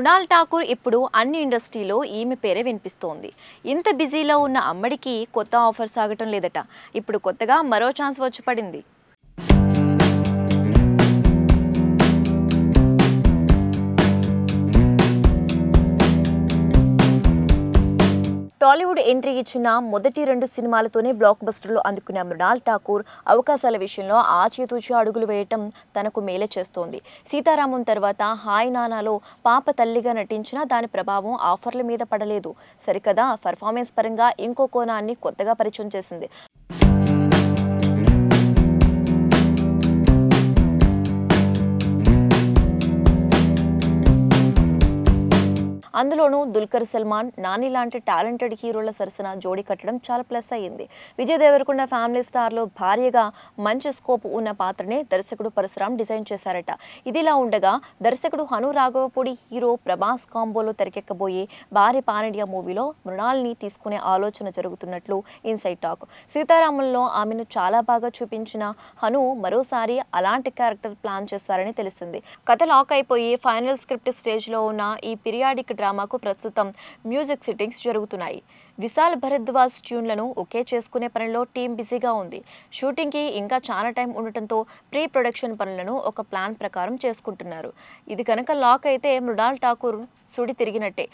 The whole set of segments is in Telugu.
మృణాల్ ఠాకూర్ ఇప్పుడు అన్ని ఇండస్ట్రీలో ఈమె పేరే వినిపిస్తోంది ఇంత బిజీలో ఉన్న అమ్మడికి కొత్త ఆఫర్ సాగటం లేదట ఇప్పుడు కొత్తగా మరో ఛాన్స్ వచ్చి పడింది టాలీవుడ్ ఎంట్రీ ఇచ్చిన మొదటి రెండు సినిమాలతోనే బ్లాక్ బస్టర్లు అందుకున్న మృణాల్ ఠాకూర్ అవకాశాల విషయంలో ఆచితూచి అడుగులు వేయటం తనకు మేలే చేస్తోంది సీతారామం తర్వాత హాయ్ నానాలో పాప తల్లిగా నటించిన దాని ప్రభావం ఆఫర్ల మీద పడలేదు సరికదా పర్ఫార్మెన్స్ పరంగా ఇంకో కోణాన్ని కొత్తగా పరిచయం చేసింది అందులోనూ దుల్కర్ సల్మాన్ నాని లాంటి టాలెంటెడ్ హీరోల సరసన జోడీ కట్టడం చాలా ప్లస్ అయ్యింది విజయ్ దేవరకొండ ఫ్యామిలీ స్టార్లో భార్యగా మంచి స్కోప్ ఉన్న పాత్రనే దర్శకుడు పరశురాం డిజైన్ చేశారట ఇదిలా ఉండగా దర్శకుడు హను రాఘవపూడి హీరో ప్రభాస్ కాంబోలో తెరకెక్కబోయే భార్య పాన్ ఇండియా మూవీలో మృణాల్ని తీసుకునే ఆలోచన జరుగుతున్నట్లు ఇన్సైడ్ టాక్ సీతారాముల్లో ఆమెను చాలా బాగా చూపించిన హను మరోసారి అలాంటి క్యారెక్టర్ ప్లాన్ చేశారని తెలిసింది కథ లాక్ అయిపోయి ఫైనల్ స్క్రిప్ట్ స్టేజ్లో ఉన్న ఈ పీరియాడిక్ డ్రామాకు ప్రస్తుతం మ్యూజిక్ సిట్టింగ్స్ జరుగుతున్నాయి విశాల్ భరద్వాజ్ ట్యూన్లను ఒకే చేసుకునే పనిలో టీం బిజీగా ఉంది షూటింగ్కి ఇంకా చాలా టైం ఉండటంతో ప్రీ ప్రొడక్షన్ పనులను ఒక ప్లాన్ ప్రకారం చేసుకుంటున్నారు ఇది కనుక లాక్ అయితే మృణాల్ ఠాకూర్ సుడి తిరిగినట్టే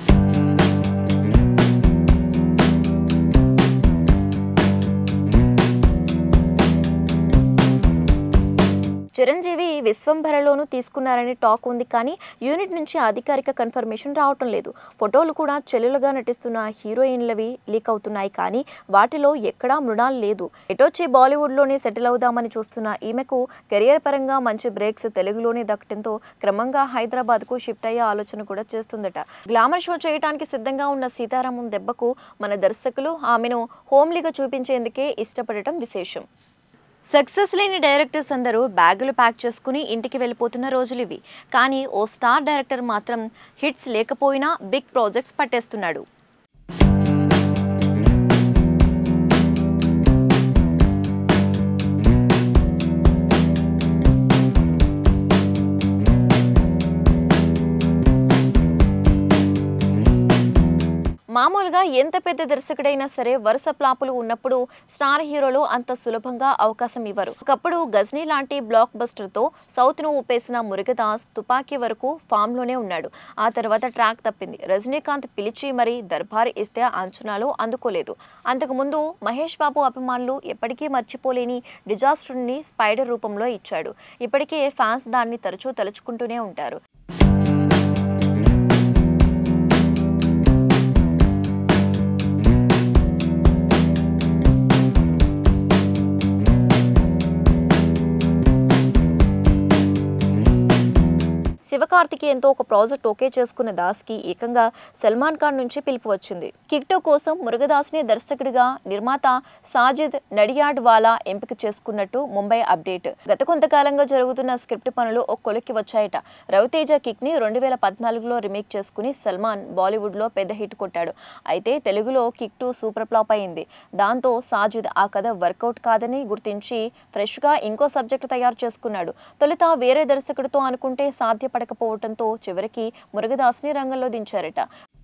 చిరంజీవి విశ్వంభరలోనూ తీసుకున్నారని టాక్ ఉంది కానీ యూనిట్ నుంచి అధికారిక కన్ఫర్మేషన్ రావటం లేదు ఫోటోలు కూడా చెల్లెలుగా నటిస్తున్న హీరోయిన్లవి లీక్ అవుతున్నాయి కానీ వాటిలో ఎక్కడా మృణాల్ లేదు ఎటొచ్చి బాలీవుడ్లోనే సెటిల్ అవుదామని చూస్తున్న ఈమెకు కెరియర్ పరంగా మంచి బ్రేక్స్ తెలుగులోనే దక్కడంతో క్రమంగా హైదరాబాద్కు షిఫ్ట్ అయ్యే ఆలోచన కూడా చేస్తుందట గ్లామర్ షో చేయడానికి సిద్ధంగా ఉన్న సీతారామం దెబ్బకు మన దర్శకులు ఆమెను హోమ్లీగా చూపించేందుకే ఇష్టపడటం విశేషం సక్సెస్ లేని డైరెక్టర్స్ అందరూ బ్యాగులు ప్యాక్ చేసుకుని ఇంటికి వెళ్ళిపోతున్న రోజులు ఇవి కానీ ఓ స్టార్ డైరెక్టర్ మాత్రం హిట్స్ లేకపోయినా బిగ్ ప్రాజెక్ట్స్ పట్టేస్తున్నాడు మామూలుగా ఎంత పెద్ద దర్శకుడైనా సరే వరుస ప్లాపులు ఉన్నప్పుడు స్టార్ హీరోలు అంత సులభంగా అవకాశం ఇవ్వరు ఒకప్పుడు గజ్నీ లాంటి బ్లాక్ బస్టర్తో సౌత్ను ఊపేసిన మురుగదాస్ తుపాకీ వరకు ఫామ్లోనే ఉన్నాడు ఆ తర్వాత ట్రాక్ తప్పింది రజనీకాంత్ పిలిచి మరీ దర్బార్ ఇస్తే అంచనాలు అందుకోలేదు అంతకుముందు మహేష్ బాబు అభిమానులు ఎప్పటికీ మర్చిపోలేని డిజాస్టర్ని స్పైడర్ రూపంలో ఇచ్చాడు ఇప్పటికే ఫ్యాన్స్ దాన్ని తరచూ తలుచుకుంటూనే ఉంటారు శివకార్తికేయన్తో ఒక ప్రాజెక్ట్ ఓకే చేసుకున్న దాస్కి ఏకంగా సల్మాన్ ఖాన్ నుంచి పిలుపు వచ్చింది కిక్ టూ కోసం మురుగదాస్ని దర్శకుడిగా నిర్మాత సాజిద్ నడియాడ్ వాలా ఎంపిక చేసుకున్నట్టు ముంబై అప్డేట్ గత కొంతకాలంగా జరుగుతున్న స్క్రిప్ట్ పనులు ఒక కొలిక్కి వచ్చాయట రవితేజ కిక్ ని రెండు వేల పద్నాలుగులో రిమేక్ చేసుకుని సల్మాన్ బాలీవుడ్ లో పెద్ద హిట్ కొట్టాడు అయితే తెలుగులో కిక్ టూ సూపర్ ఫ్లాప్ అయింది దాంతో సాజిద్ ఆ కథ వర్కౌట్ కాదని గుర్తించి ఫ్రెష్ గా ఇంకో సబ్జెక్ట్ తయారు చేసుకున్నాడు తొలుత వేరే దర్శకుడితో అనుకుంటే సాధ్యపడకపోవడంతో చివరికి మురుగదాస్ని రంగంలో దించారట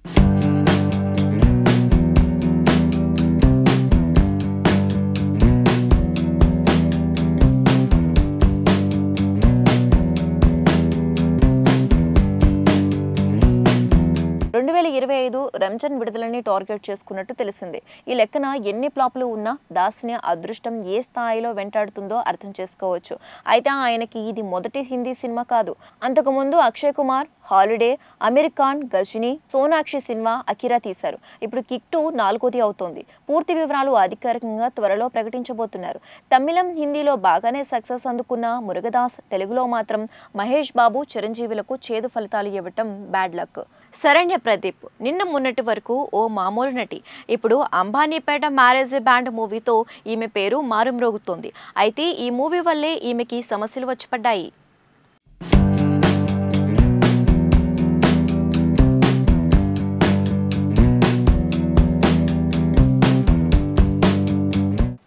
రెండు వేల ఇరవై ఐదు రంజాన్ విడుదలని టార్గెట్ చేసుకున్నట్టు తెలిసింది ఈ లెక్కన ఎన్ని ఫ్లాపులు ఉన్నా దాస్ని అదృష్టం ఏ స్థాయిలో వెంటాడుతుందో అర్థం చేసుకోవచ్చు అయితే ఆయనకి ఇది మొదటి హిందీ సినిమా కాదు అంతకుముందు అక్షయ్ కుమార్ హాలిడే అమీర్ ఖాన్ గజని సోనాక్షి సినిమా అకిరా తీశారు ఇప్పుడు కిక్ టూ నాలుగోది అవుతోంది పూర్తి వివరాలు అధికారికంగా త్వరలో ప్రకటించబోతున్నారు తమిళం హిందీలో బాగానే సక్సెస్ అందుకున్న మురుగదాస్ తెలుగులో మాత్రం మహేష్ బాబు చిరంజీవులకు చేదు ఫలితాలు ఇవ్వటం బ్యాడ్ లక్ శరణ్య ప్రదీప్ నిన్న మొన్నటి వరకు ఓ మామూలు నటి ఇప్పుడు అంబానీపేట మ్యారేజ్ బ్యాండ్ మూవీతో ఈమె పేరు మారుమ్రోగుతోంది అయితే ఈ మూవీ వల్లే ఈమెకి సమస్యలు వచ్చి పడ్డాయి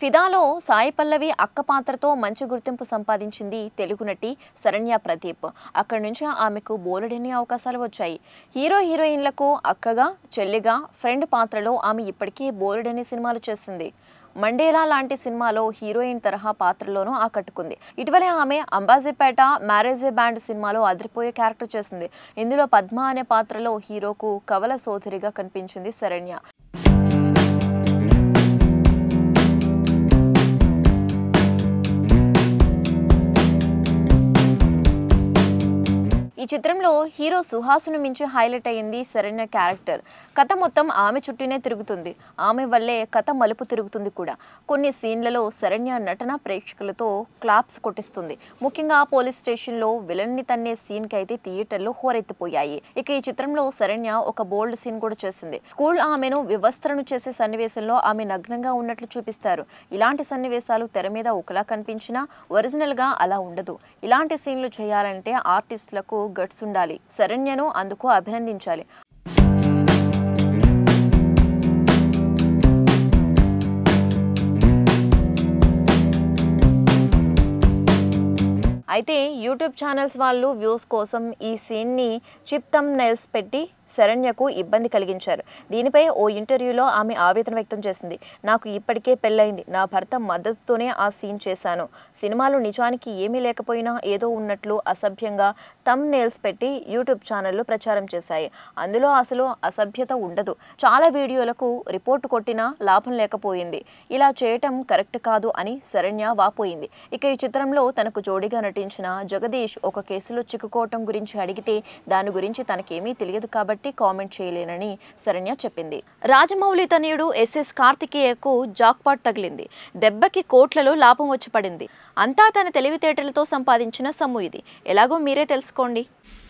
ఫిదాలో సాయి పల్లవి అక్క పాత్రతో మంచి గుర్తింపు సంపాదించింది తెలుగు నటి శరణ్య ప్రదీప్ అక్కడి నుంచి ఆమెకు బోలెడన్ని అవకాశాలు వచ్చాయి హీరో హీరోయిన్లకు అక్కగా చెల్లిగా ఫ్రెండ్ పాత్రలో ఆమె ఇప్పటికీ బోలెడన్ని సినిమాలు చేసింది మండేలా లాంటి సినిమాలో హీరోయిన్ తరహా పాత్రలోనూ ఆకట్టుకుంది ఇటీవలే ఆమె అంబాజీపేట మ్యారేజే బ్యాండ్ సినిమాలో అదిరిపోయే క్యారెక్టర్ చేసింది ఇందులో పద్మ అనే పాత్రలో హీరోకు కవల సోదరిగా కనిపించింది శరణ్య ఈ చిత్రంలో హీరో సుహాసును మించి హైలైట్ అయింది శరణ్య క్యారెక్టర్ కథ మొత్తం ఆమె చుట్టూనే తిరుగుతుంది ఆమె వల్లే కథ మలుపు తిరుగుతుంది కూడా కొన్ని సీన్లలో శరణ్య నటన ప్రేక్షకులతో క్లాప్స్ కొట్టిస్తుంది ముఖ్యంగా పోలీస్ స్టేషన్లో విలన్ని తన్నే సీన్కి అయితే థియేటర్లో హోరెత్తిపోయాయి ఇక ఈ చిత్రంలో శరణ్య ఒక బోల్డ్ సీన్ కూడా చేసింది స్కూల్ ఆమెను వివస్త్రను చేసే సన్నివేశంలో ఆమె నగ్నంగా ఉన్నట్లు చూపిస్తారు ఇలాంటి సన్నివేశాలు తెర మీద ఒకలా కనిపించినా ఒరిజినల్ గా అలా ఉండదు ఇలాంటి సీన్లు చేయాలంటే ఆర్టిస్టులకు గట్స్ ఉండాలి శరణ్యను అందుకు అభినందించాలి అయితే యూట్యూబ్ ఛానల్స్ వాళ్ళు వ్యూస్ కోసం ఈ సీన్ని చిప్ తమ్ నెల్స్ పెట్టి శరణ్యకు ఇబ్బంది కలిగించారు దీనిపై ఓ ఇంటర్వ్యూలో ఆమె ఆవేదన వ్యక్తం చేసింది నాకు ఇప్పటికే పెళ్ళైంది నా భర్త మద్దతుతోనే ఆ సీన్ చేశాను సినిమాలో నిజానికి ఏమీ లేకపోయినా ఏదో ఉన్నట్లు అసభ్యంగా తమ్ నెయిల్స్ పెట్టి యూట్యూబ్ ఛానళ్లు ప్రచారం చేశాయి అందులో అసలు అసభ్యత ఉండదు చాలా వీడియోలకు రిపోర్టు కొట్టినా లాభం లేకపోయింది ఇలా చేయటం కరెక్ట్ కాదు అని శరణ్య వాపోయింది ఇక ఈ చిత్రంలో తనకు జోడిగా నటించిన జగదీష్ ఒక కేసులో చిక్కుకోవటం గురించి అడిగితే దాని గురించి తనకేమీ తెలియదు కాబట్టి కామెంట్ చేయలేనని శరణ్య చెప్పింది రాజమౌళి తనయుడు ఎస్ఎస్ కార్తికేయకు జాక్పాట్ తగిలింది దెబ్బకి కోట్లలో లాభం వచ్చి పడింది అంతా తన తెలివితేటలతో సంపాదించిన సొమ్ము ఇది ఎలాగో మీరే తెలుసుకోండి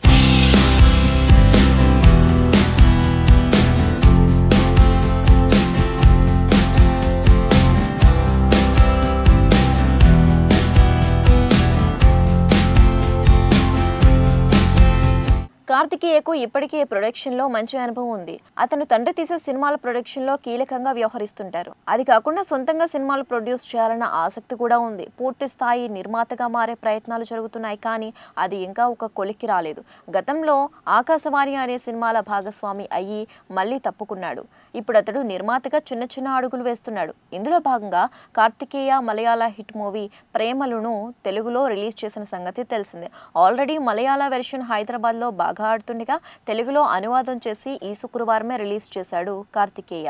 కార్తికేయకు ఇప్పటికే ప్రొడక్షన్లో మంచి అనుభవం ఉంది అతను తండ్రి తీసే సినిమాల ప్రొడక్షన్లో కీలకంగా వ్యవహరిస్తుంటారు అది కాకుండా సొంతంగా సినిమాలు ప్రొడ్యూస్ చేయాలన్న ఆసక్తి కూడా ఉంది పూర్తి స్థాయి నిర్మాతగా మారే ప్రయత్నాలు జరుగుతున్నాయి కానీ అది ఇంకా ఒక కొలిక్కి రాలేదు గతంలో ఆకాశవాణి అనే సినిమాల భాగస్వామి అయ్యి మళ్ళీ తప్పుకున్నాడు ఇప్పుడు అతడు నిర్మాతగా చిన్న చిన్న అడుగులు వేస్తున్నాడు ఇందులో భాగంగా కార్తికేయ మలయాళ హిట్ మూవీ ప్రేమలును తెలుగులో రిలీజ్ చేసిన సంగతి తెలిసిందే ఆల్రెడీ మలయాళ వెర్షన్ హైదరాబాద్లో బాగా ఆడుతుండగా తెలుగులో అనువాదం చేసి ఈ శుక్రవారమే రిలీజ్ చేశాడు కార్తికేయ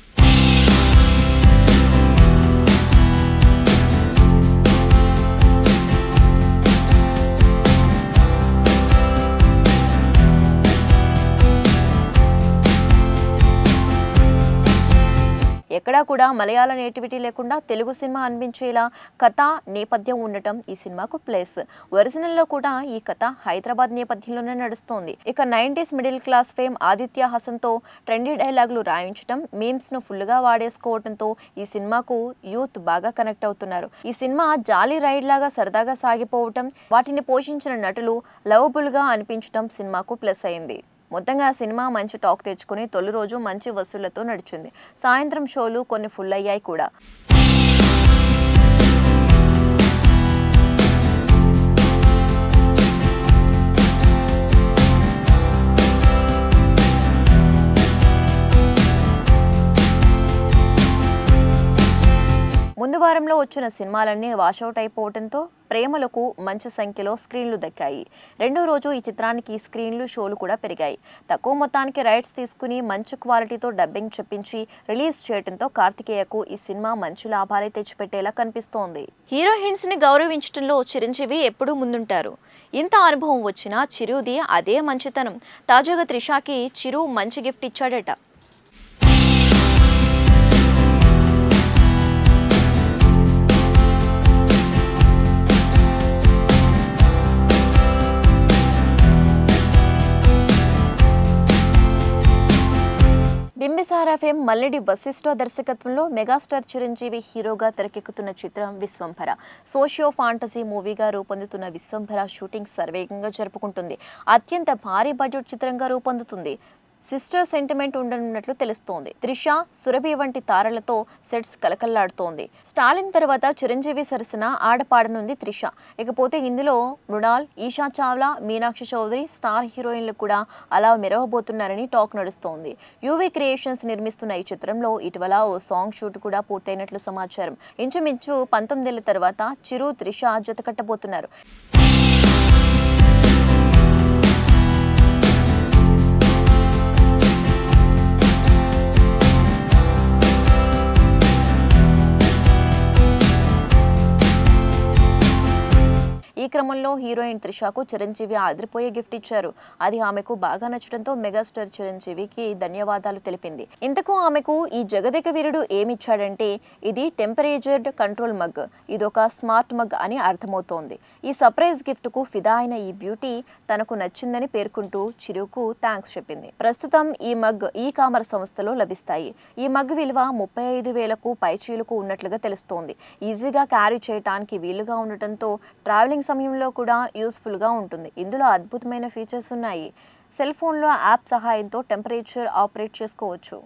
ఎక్కడా కూడా మలయాళ నేటివిటీ లేకుండా తెలుగు సినిమా అనిపించేలా కథ నేపథ్యం ఉండటం ఈ సినిమాకు ప్లేస్ ఒరిజినల్లో కూడా ఈ కథ హైదరాబాద్ నేపథ్యంలోనే నడుస్తోంది ఇక nineties middle class fame Aditya హసన్తో ట్రెండీ డైలాగులు రాయించడం మీమ్స్ ను ఫుల్గా వాడేసుకోవడంతో ఈ సినిమాకు యూత్ బాగా కనెక్ట్ అవుతున్నారు ఈ సినిమా జాలీ రైడ్ లాగా సరదాగా సాగిపోవటం వాటిని పోషించిన నటులు లవబుల్ గా అనిపించటం సినిమాకు ప్లస్ అయింది మొత్తంగా సినిమా మంచి టాక్ తెచ్చుకుని తొలి రోజు మంచి వసూళ్లతో నడిచింది సాయంత్రం షోలు కొన్ని ఫుల్ అయ్యాయి కూడా ముందు వారంలో వచ్చిన సినిమాలన్నీ వాషౌట్ అయిపోవడంతో ప్రేమలకు మంచి సంఖ్యలో స్క్రీన్లు దక్కాయి రెండో రోజు ఈ చిత్రానికి స్క్రీన్లు షోలు కూడా పెరిగాయి తక్కువ మొత్తానికి రైట్స్ తీసుకుని మంచి క్వాలిటీతో డబ్బింగ్ చెప్పించి రిలీజ్ చేయడంతో కార్తికేయకు ఈ సినిమా మంచి లాభాలే తెచ్చిపెట్టేలా కనిపిస్తోంది హీరోయిన్స్ ని గౌరవించడంలో చిరంజీవి ఎప్పుడూ ముందుంటారు ఇంత అనుభవం వచ్చినా చిరుది అదే మంచితనం తాజాగా త్రిషాకి చిరు మంచి గిఫ్ట్ ఇచ్చాడట బింబిసారా ఫేమ్ మల్లెడి వశిష్ఠ దర్శకత్వంలో మెగాస్టార్ చిరంజీవి హీరోగా తెరకెక్కుతున్న చిత్రం విశ్వంభర సోషియో ఫాంటసీ మూవీగా రూపొందుతున్న విశ్వంభర షూటింగ్ సర్వేగంగా జరుపుకుంటుంది అత్యంత భారీ బడ్జెట్ చిత్రంగా రూపొందుతుంది సిస్టర్ సెంటిమెంట్ ఉండనున్నట్లు తెలుస్తోంది త్రిష సురభి వంటి తారలతో సెట్స్ కలకల్లాడుతోంది స్టాలిన్ తర్వాత చిరంజీవి సరసన ఆడపాడనుంది త్రిష ఇకపోతే ఇందులో మృణాల్ ఈషా చావ్లా మీనాక్షి చౌదరి స్టార్ హీరోయిన్లు కూడా అలా మెరవబోతున్నారని టాక్ నడుస్తోంది యూవీ క్రియేషన్స్ నిర్మిస్తున్న ఈ చిత్రంలో ఇటీవల ఓ సాంగ్ షూట్ కూడా పూర్తయినట్లు సమాచారం ఇంచుమించు పంతొమ్మిదేళ్ల తర్వాత చిరు త్రిష జతకట్టబోతున్నారు ఈ క్రమంలో హీరోయిన్ త్రిషకు చిరంజీవి అదిరిపోయే గిఫ్ట్ ఇచ్చారు అది ఆమెకు బాగా నచ్చడంతో మెగాస్టార్ చిరంజీవికి ధన్యవాదాలు తెలిపింది ఇంతకు ఆమెకు ఈ జగదేక వీరుడు ఏమిచ్చాడంటే ఇది టెంపరేచర్డ్ కంట్రోల్ మగ్ ఇదొక స్మార్ట్ మగ్ అని అర్థమవుతోంది ఈ సర్ప్రైజ్ గిఫ్ట్ కు ఫిదా అయిన ఈ బ్యూటీ తనకు నచ్చిందని పేర్కొంటూ చిరుకు థ్యాంక్స్ చెప్పింది ప్రస్తుతం ఈ మగ్ ఈ కామర్స్ సంస్థలో లభిస్తాయి ఈ మగ్ విలువ ముప్పై ఐదు వేలకు పైచీలకు ఉన్నట్లుగా తెలుస్తోంది ఈజీగా క్యారీ చేయడానికి వీలుగా ఉండటంతో ట్రావెలింగ్ సమయంలో కూడా యూస్ఫుల్గా ఉంటుంది ఇందులో అద్భుతమైన ఫీచర్స్ ఉన్నాయి సెల్ ఫోన్లో యాప్ సహాయంతో టెంపరేచర్ ఆపరేట్ చేసుకోవచ్చు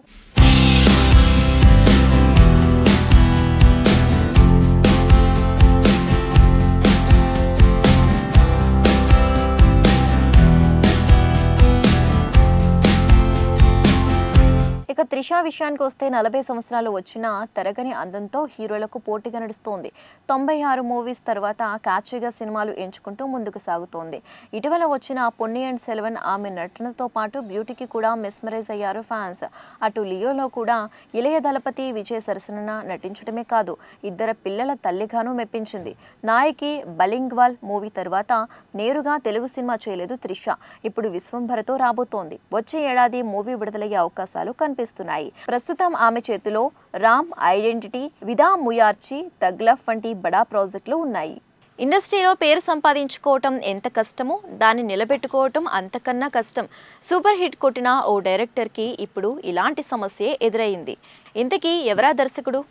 ఇక త్రిష విషయానికి వస్తే నలభై సంవత్సరాలు వచ్చిన తరగని అందంతో హీరోలకు పోటీగా నడుస్తోంది తొంభై ఆరు మూవీస్ తర్వాత క్యాచీగా సినిమాలు ఎంచుకుంటూ ముందుకు సాగుతోంది ఇటీవల వచ్చిన పొన్ని అండ్ సెల్వన్ ఆమె నటనతో పాటు బ్యూటీకి కూడా మెస్మరైజ్ అయ్యారు ఫ్యాన్స్ అటు లియోలో కూడా ఇళయ దళపతి విజయ్ సరసన నటించడమే కాదు ఇద్దరు పిల్లల తల్లిగాను మెప్పించింది నాయకి బలింగ్వాల్ మూవీ తర్వాత నేరుగా తెలుగు సినిమా చేయలేదు త్రిష ఇప్పుడు విశ్వంభరతో రాబోతోంది వచ్చే ఏడాది మూవీ విడుదలయ్యే అవకాశాలు కనిపిస్తున్నాయి ప్రస్తుతం ఆమె చేతిలో రామ్ ఐడెంటిటీ విదా ముయార్చి తగ్లఫ్ వంటి బడా ప్రాజెక్టులు ఉన్నాయి ఇండస్ట్రీలో పేరు సంపాదించుకోవటం ఎంత కష్టమో దాన్ని నిలబెట్టుకోవటం అంతకన్నా కష్టం సూపర్ హిట్ కొట్టిన ఓ డైరెక్టర్కి ఇప్పుడు ఇలాంటి సమస్యే ఎదురయ్యింది ఇంతకీ ఎవరా దర్శకుడు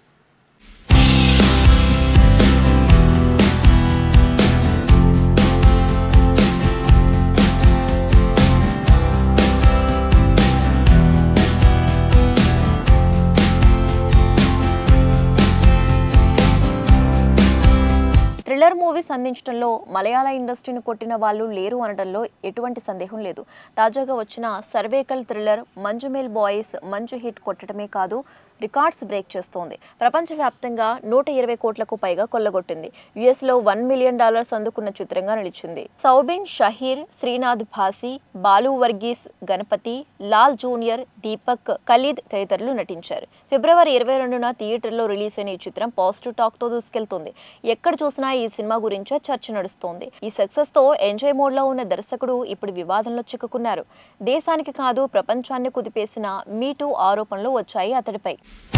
థ్రిల్లర్ మూవీస్ అందించడంలో మలయాళ ఇండస్ట్రీని కొట్టిన వాళ్ళు లేరు అనడంలో ఎటువంటి సందేహం లేదు తాజాగా వచ్చిన సర్వేకల్ థ్రిల్లర్ మంజుమేల్ బాయ్స్ మంచు హిట్ కొట్టడమే కాదు రికార్డ్స్ బ్రేక్ చేస్తోంది ప్రపంచవ్యాప్తంగా నూట ఇరవై కోట్లకు పైగా కొల్లగొట్టింది యుఎస్లో వన్ మిలియన్ డాలర్స్ అందుకున్న చిత్రంగా నిలిచింది సౌబిన్ షహీర్ శ్రీనాథ్ భాసి బాలు వర్గీస్ గణపతి లాల్ జూనియర్ దీపక్ ఖలీద్ తదితరులు నటించారు ఫిబ్రవరి ఇరవై రెండున థియేటర్లో రిలీజ్ అయిన ఈ చిత్రం పాజిటివ్ టాక్ తో దూసుకెళ్తుంది ఎక్కడ చూసినా ఈ సినిమా గురించే చర్చ నడుస్తోంది ఈ సక్సెస్ తో ఎంజాయ్ మోడ్ లో ఉన్న దర్శకుడు ఇప్పుడు వివాదంలో చిక్కుకున్నారు దేశానికి కాదు ప్రపంచాన్ని కుదిపేసిన మీటూ ఆరోపణలు వచ్చాయి అతడిపై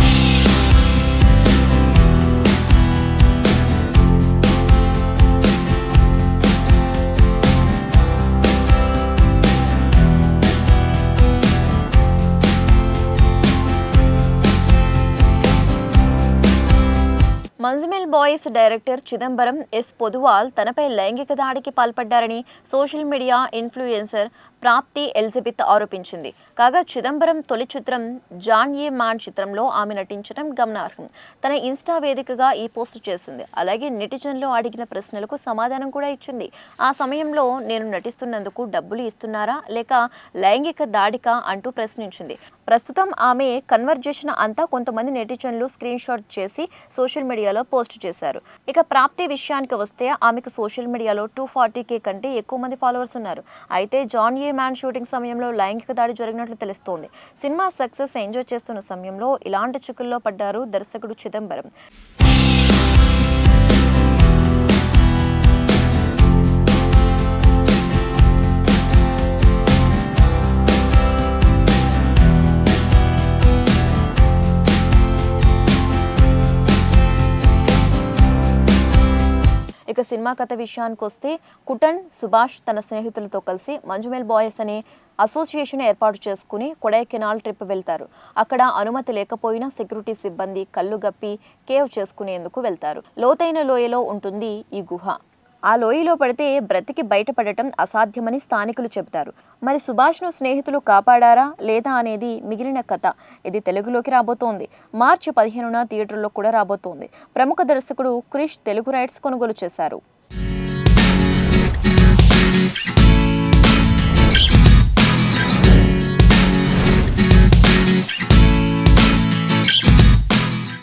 మంజుమేల్ బాయ్స్ డైరెక్టర్ చిదంబరం ఎస్ పొదువాల్ తనపై లైంగిక దాడికి పాల్పడ్డారని social media influencer Prapthi Elizabeth ఆరోపించింది కాగా చిదంబరం తొలి చిత్రం జాన్ ఏ మాన్ చిత్రంలో ఆమె నటించడం గమనార్హం తన ఇన్స్టా వేదికగా ఈ పోస్ట్ చేసింది అలాగే నెటిజన్లు అడిగిన ప్రశ్నలకు సమాధానం కూడా ఇచ్చింది ఆ సమయంలో నేను నటిస్తున్నందుకు డబ్బులు ఇస్తున్నారా లేక లైంగిక దాడికా అంటూ ప్రశ్నించింది ప్రస్తుతం ఆమె కన్వర్జేషన్ అంతా కొంతమంది నెటిజన్లు స్క్రీన్ షాట్ చేసి సోషల్ మీడియాలో పోస్ట్ చేశారు ఇక ప్రాప్తి విషయానికి వస్తే ఆమెకు సోషల్ మీడియాలో టూ ఫార్టీ కే కంటే ఎక్కువ మంది ఫాలోవర్స్ ఉన్నారు అయితే జాన్ ఏ మ్యాన్ షూటింగ్ సమయంలో లైంగిక దాడి జరిగినట్లు తెలుస్తోంది సినిమా సక్సెస్ ఎంజాయ్ చేస్తున్న సమయంలో ఇలాంటి చిక్కుల్లో పడ్డారు దర్శకుడు చిదంబరం ఇక సినిమా కథ విషయానికి వస్తే కుటన్ సుభాష్ తన స్నేహితులతో కలిసి మంజుమేల్ బాయ్స్ అనే అసోసియేషన్ ఏర్పాటు చేసుకుని కొడైకెనాల్ ట్రిప్ వెళ్తారు అక్కడ అనుమతి లేకపోయినా సెక్యూరిటీ సిబ్బంది కళ్ళు గప్పి కేవ్ చేసుకునేందుకు వెళ్తారు లోతైన లోయలో ఉంటుంది ఈ గుహ ఆ లోయలో పడితే బ్రతికి బయటపడటం అసాధ్యమని స్థానికులు చెబుతారు మరి సుభాష్ను స్నేహితులు కాపాడారా లేదా అనేది మిగిలిన కథ ఇది తెలుగులోకి రాబోతోంది మార్చి పదిహేనున థియేటర్లో కూడా రాబోతోంది ప్రముఖ దర్శకుడు క్రిష్ తెలుగు రైట్స్ కొనుగోలు చేశారు